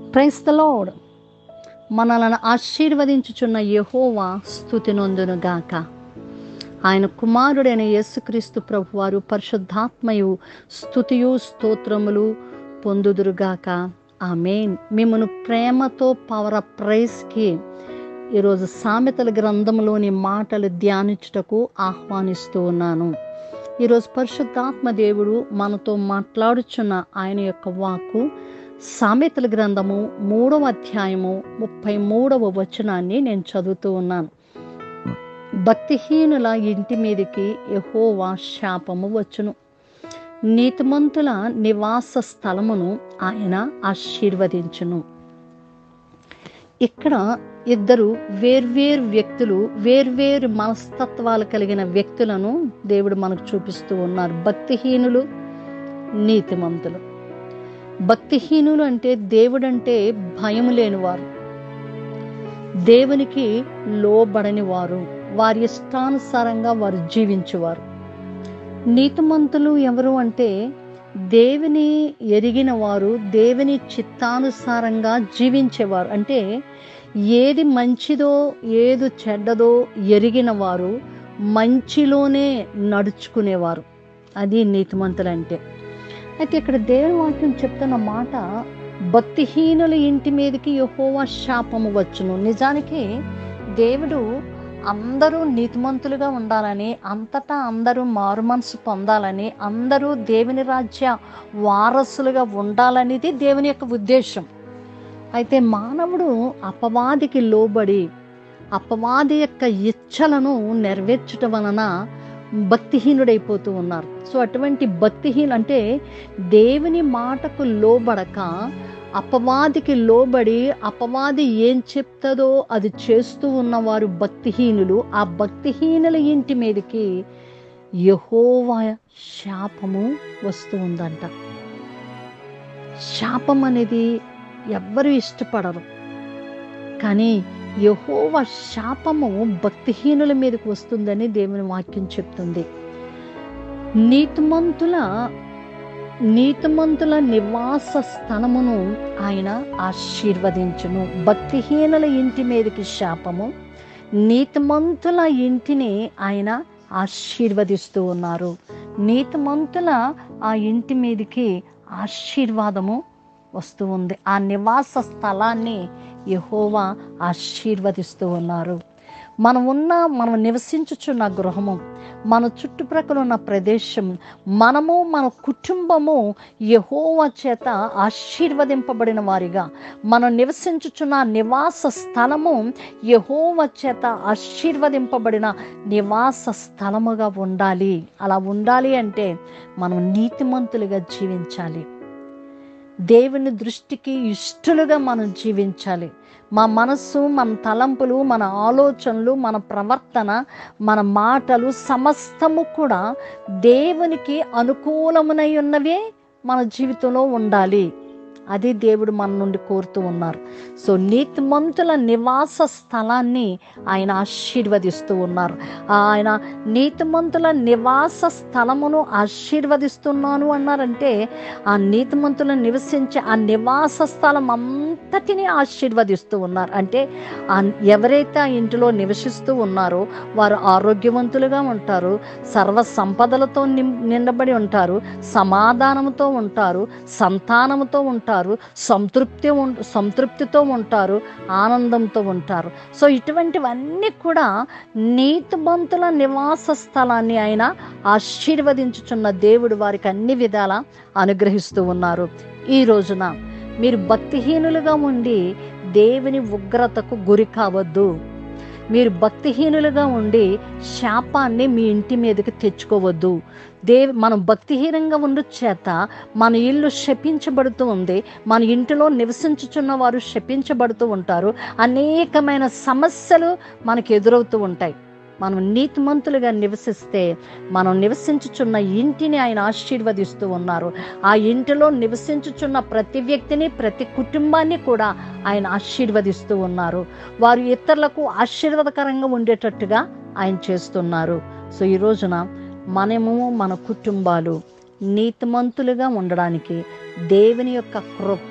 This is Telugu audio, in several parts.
ప్రైస్ ద లార్డ్ మనలను ఆశీర్వదించుచున్న యెహోవా స్థుతి నొందునుగాక ఆయన కుమారుడైన యేసుక్రీస్తు ప్రభువారు పరిశుద్ధాత్మయు స్థుతియు స్తోత్రములు పొందుదురుగాక ఆమెన్ మిమ్మను ప్రేమతో పవర్ ప్రైస్కి ఈరోజు సామెతల గ్రంథంలోని మాటలు ధ్యానించుటకు ఆహ్వానిస్తూ ఉన్నాను ఈరోజు పరిశుద్ధాత్మ దేవుడు మనతో మాట్లాడుచున్న ఆయన యొక్క వాక్కు సామెతల గ్రంథము మూడవ అధ్యాయము ముప్పై మూడవ వచనాన్ని నేను చదువుతూ ఉన్నాను భక్తిహీనుల ఇంటి మీదకి యహోవా శాపము వచ్చును నీతిమంతుల నివాస స్థలమును ఆయన ఆశీర్వదించును ఇక్కడ ఇద్దరు వేర్వేరు వ్యక్తులు వేర్వేరు మనస్తత్వాలు కలిగిన వ్యక్తులను దేవుడు మనకు చూపిస్తూ ఉన్నారు భక్తిహీనులు నీతిమంతులు భక్తిహీనులు అంటే దేవుడంటే భయం లేనివారు దేవునికి లోబడని వారు వారి ఇష్టానుసారంగా వారు జీవించేవారు నీతిమంతులు ఎవరు అంటే దేవుని ఎరిగిన వారు దేవుని చిత్తానుసారంగా జీవించేవారు అంటే ఏది మంచిదో ఏది చెడ్డదో ఎరిగిన వారు మంచిలోనే నడుచుకునేవారు అది నీతిమంతులు అంటే అయితే ఇక్కడ దేవుని వాక్యం చెప్తున్న మాట భక్తిహీనుల ఇంటి మీదకి యహోవా శాపము వచ్చును నిజానికి దేవుడు అందరూ నీతిమంతులుగా ఉండాలని అంతటా అందరూ మారు మనసు పొందాలని అందరూ దేవుని రాజ్య వారసులుగా ఉండాలనేది దేవుని యొక్క ఉద్దేశం అయితే మానవుడు అపవాదికి లోబడి అపవాది యొక్క ఇచ్చలను నెరవేర్చటం వలన భక్తిహీనుడైపోతూ ఉన్నారు సో అటువంటి భక్తిహీన అంటే దేవుని మాటకు లోబడక అపవాదికి లోబడి అపవాది ఏం చెప్తుందో అది చేస్తూ ఉన్నవారు భక్తిహీనులు ఆ భక్తిహీనుల ఇంటి మీదకి యహోవా శాపము వస్తూ ఉందంట శాపం అనేది ఎవ్వరూ ఇష్టపడరు కానీ యహోవ శాపము భక్తిహీనుల మీదకి వస్తుందని దేవుని వాక్యం చెప్తుంది నీతిమంతుల నీతిమంతుల నివాస స్థలమును ఆయన ఆశీర్వదించును భక్తిహీనుల ఇంటి మీదకి శాపము నీతిమంతుల ఇంటిని ఆయన ఆశీర్వదిస్తూ ఉన్నారు నీతిమంతుల ఆ ఇంటి మీదకి ఆశీర్వాదము వస్తూ ఉంది ఆ నివాస స్థలాన్ని యహోవా ఆశీర్వదిస్తూ ఉన్నారు మనం ఉన్న మనం నివసించుచున్న గృహము మన చుట్టుప్రక్కల ఉన్న ప్రదేశం మనము మన కుటుంబము యహోవ చేత ఆశీర్వదింపబడిన వారిగా మనం నివసించుచున్న నివాస స్థలము యహోవ చేత ఆశీర్వదింపబడిన నివాస స్థలముగా ఉండాలి అలా ఉండాలి అంటే మనం నీతిమంతులుగా జీవించాలి దేవుని దృష్టికి ఇష్టలుగా మనం జీవించాలి మా మనస్సు మన తలంపులు మన ఆలోచనలు మన ప్రవర్తన మన మాటలు సమస్తము కూడా దేవునికి అనుకూలమునై ఉన్నవే మన జీవితంలో ఉండాలి అది దేవుడు మన నుండి కోరుతూ ఉన్నారు సో నీతిమంతుల నివాస స్థలాన్ని ఆయన ఆశీర్వదిస్తూ ఉన్నారు ఆయన నీతిమంతుల నివాస స్థలమును ఆశీర్వదిస్తున్నాను అన్నారంటే ఆ నీతిమంతులు నివసించే ఆ నివాస స్థలం అంతటిని ఆశీర్వదిస్తూ ఉన్నారు అంటే ఎవరైతే ఆ ఇంటిలో నివసిస్తూ ఉన్నారో వారు ఆరోగ్యవంతులుగా ఉంటారు సర్వ సంపదలతో నిండబడి ఉంటారు సమాధానంతో ఉంటారు సంతానంతో ఉంటారు ఉంటారు సంతృప్తి సంతృప్తితో ఉంటారు ఆనందంతో ఉంటారు సో ఇటువంటివన్నీ కూడా నీతిమంతుల నివాస స్థలాన్ని ఆయన ఆశీర్వదించుచున్న దేవుడు వారికి అన్ని విధాల అనుగ్రహిస్తూ ఉన్నారు ఈ రోజున మీరు భక్తిహీనులుగా ఉండి దేవుని ఉగ్రతకు గురి కావద్దు మీరు భక్తిహీనులుగా ఉండి శాపాన్ని మీ ఇంటి మీదకి తెచ్చుకోవద్దు దేవి మనం భక్తిహీనంగా ఉండు చేత మన ఇల్లు శపించబడుతూ ఉంది మన ఇంటిలో నివసించుచున్న వారు శపించబడుతూ ఉంటారు అనేకమైన సమస్యలు మనకు ఎదురవుతూ ఉంటాయి మనం నీతిమంతులుగా నివసిస్తే మనం నివసించుచున్న ఇంటిని ఆయన ఆశీర్వదిస్తూ ఉన్నారు ఆ ఇంటిలో నివసించుచున్న ప్రతి వ్యక్తిని ప్రతి కుటుంబాన్ని కూడా ఆయన ఆశీర్వదిస్తూ ఉన్నారు వారు ఇతరులకు ఆశీర్వాదకరంగా ఉండేటట్టుగా ఆయన చేస్తున్నారు సో ఈ రోజున మనము మన కుటుంబాలు నీతిమంతులుగా ఉండడానికి దేవుని యొక్క కృప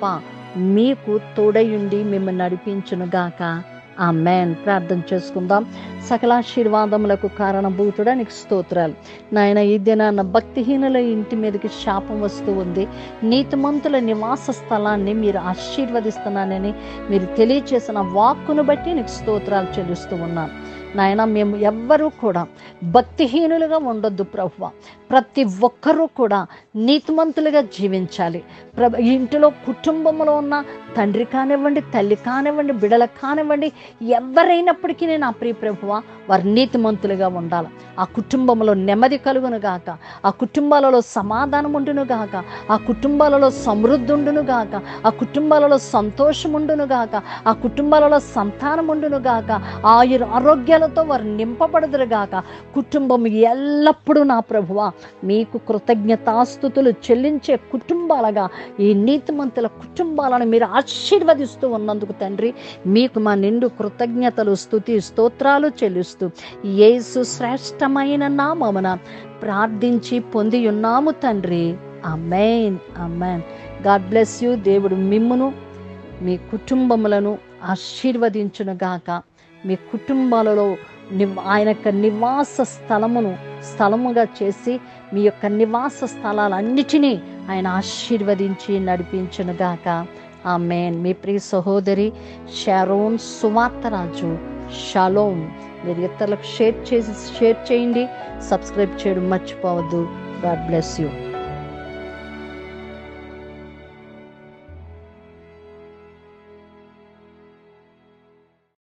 మీకు తోడయుండి మిమ్మల్ని నడిపించును గాక ఆ మేన్ ప్రార్థన చేసుకుందాం సకలాశీర్వాదములకు కారణభూతుడా నీకు స్తోత్రాలు నాయన ఈ దినాన భక్తిహీనుల ఇంటి మీదకి శాపం వస్తూ ఉంది నీతిమంతుల నివాస స్థలాన్ని మీరు ఆశీర్వదిస్తున్నానని మీరు తెలియచేసిన వాక్కును బట్టి నీకు స్తోత్రాలు చెల్లిస్తూ ఉన్నాను నాయన మేము ఎవ్వరూ కూడా భక్తిహీనులుగా ఉండొద్దు ప్రభువ ప్రతి ఒక్కరూ కూడా నీతిమంతులుగా జీవించాలి ప్ర ఇంటిలో కుటుంబంలో ఉన్న తండ్రి కానివ్వండి తల్లి కానివ్వండి బిడలకు కానివ్వండి ఎవరైనప్పటికీ నేను ఆ ప్రియ ప్రభువ వారు నీతిమంతులుగా ఉండాలి ఆ కుటుంబంలో నెమ్మది కలుగును గాక ఆ కుటుంబాలలో సమాధానం ఉండును గాక ఆ కుటుంబాలలో సమృద్ధి ఉండును గాక ఆ కుటుంబాలలో సంతోషం ఉండును గాక ఆ కుటుంబాలలో సంతానం ఉండును గాక ఆయుర ఆరోగ్యాలతో వారు నింపబడదురు గాక కుటుంబం ఎల్లప్పుడూ నా ప్రభువ మీకు కృతజ్ఞతాస్థుతులు చెల్లించే కుటుంబాలుగా ఈ నీతిమంతుల కుటుంబాలను మీరు ఆశీర్వదిస్తూ ఉన్నందుకు తండ్రి మీకు మా నిండు కృతజ్ఞతలు స్థుతి స్తోత్రాలు చెల్లిస్తూ యేసు శ్రేష్టమైన నామమున ప్రార్థించి పొంది ఉన్నాము తండ్రి amen amen God bless you దేవుడు మిమ్మును మీ కుటుంబములను ఆశీర్వదించును గాక మీ కుటుంబాలలో నివ్- ఆయన యొక్క నివాస స్థలమును స్థలముగా చేసి మీ యొక్క నివాస స్థలాలన్నిటినీ ఆయన ఆశీర్వదించి నడిపించును గాక ఆ మేన్ మీ ప్రియ సహోదరి షారోన్ సువార్తరాజు షలోం మీరు ఇతరులకు షేర్ చేసి షేర్ చేయండి సబ్స్క్రైబ్ చేయడం మర్చిపోవద్దు గాడ్ బ్లెస్ యూ